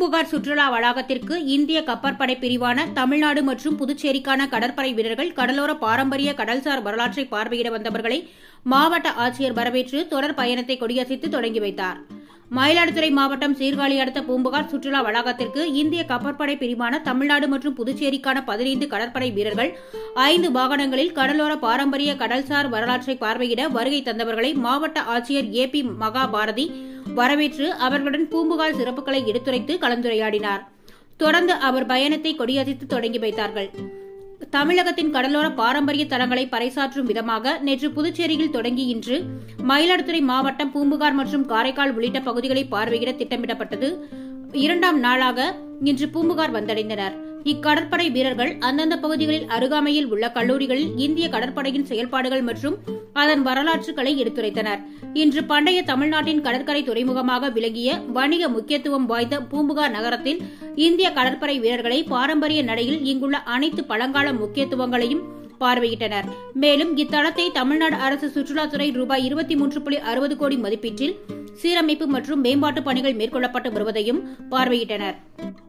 பூம்புகார் சுற்றுலா வளாகத்திற்கு இந்திய கப்பற்படை பிரிவான தமிழ்நாடு மற்றும் புதுச்சேரிக்கான கடற்படை வீரர்கள் கடலோர பாரம்பரிய கடல்சார் வரலாற்றை பார்வையிட வந்தவர்களை மாவட்ட ஆட்சியர் வரவேற்று தொடர் பயணத்தை கொடியசைத்து தொடங்கி வைத்தார் மயிலாடுதுறை மாவட்டம் சீர்காழி அடுத்த பூம்புகார் சுற்றுலா வளாகத்திற்கு இந்திய கப்பற்படை பிரிவான தமிழ்நாடு மற்றும் புதுச்சேரிக்கான பதினைந்து கடற்படை வீரர்கள் ஐந்து வாகனங்களில் கடலோர பாரம்பரிய கடல்சார் வரலாற்றை பார்வையிட வருகை தந்தவர்களை மாவட்ட ஆட்சியர் ஏ பி மகாபாரதி வரவேற்று அவர்களுடன் பூம்புகார் சிறப்புகளை எடுத்துரைத்து கலந்துரையாடினார் தொடர்ந்து அவர் பயணத்தை கொடியசைத்து தொடங்கி வைத்தார்கள் தமிழகத்தின் கடலோர பாரம்பரிய தலங்களை பறைசாற்றும் விதமாக நேற்று புதுச்சேரியில் தொடங்கி இன்று மயிலாடுதுறை மாவட்டம் பூம்புகார் மற்றும் காரைக்கால் உள்ளிட்ட பகுதிகளை பார்வையிட திட்டமிடப்பட்டது இரண்டாம் நாளாக இன்று பூம்புகார் வந்தடைந்தனர் இக்கடற்படை வீரர்கள் அந்தந்த பகுதிகளில் அருகாமையில் உள்ள கல்லூரிகளில் இந்திய கடற்படையின் செயல்பாடுகள் மற்றும் அதன் வரலாற்றுகளை எடுத்துரைத்தனர் இன்று பண்டைய தமிழ்நாட்டின் கடற்கரை துறைமுகமாக விளங்கிய வணிக முக்கியத்துவம் வாய்ந்த பூம்புகார் நகரத்தில் இந்திய கடற்படை வீரர்களை பாரம்பரிய நடையில் இங்குள்ள அனைத்து பழங்கால முக்கியத்துவங்களையும் பார்வையிட்டனர் மேலும் இத்தளத்தை தமிழ்நாடு அரசு சுற்றுலாத்துறை ரூபாய் இருபத்தி மூன்று புள்ளி அறுபது கோடி மதிப்பீட்டில் சீரமைப்பு மற்றும் மேம்பாட்டு பணிகள் மேற்கொள்ளப்பட்டு வருவதையும் பார்வையிட்டனர்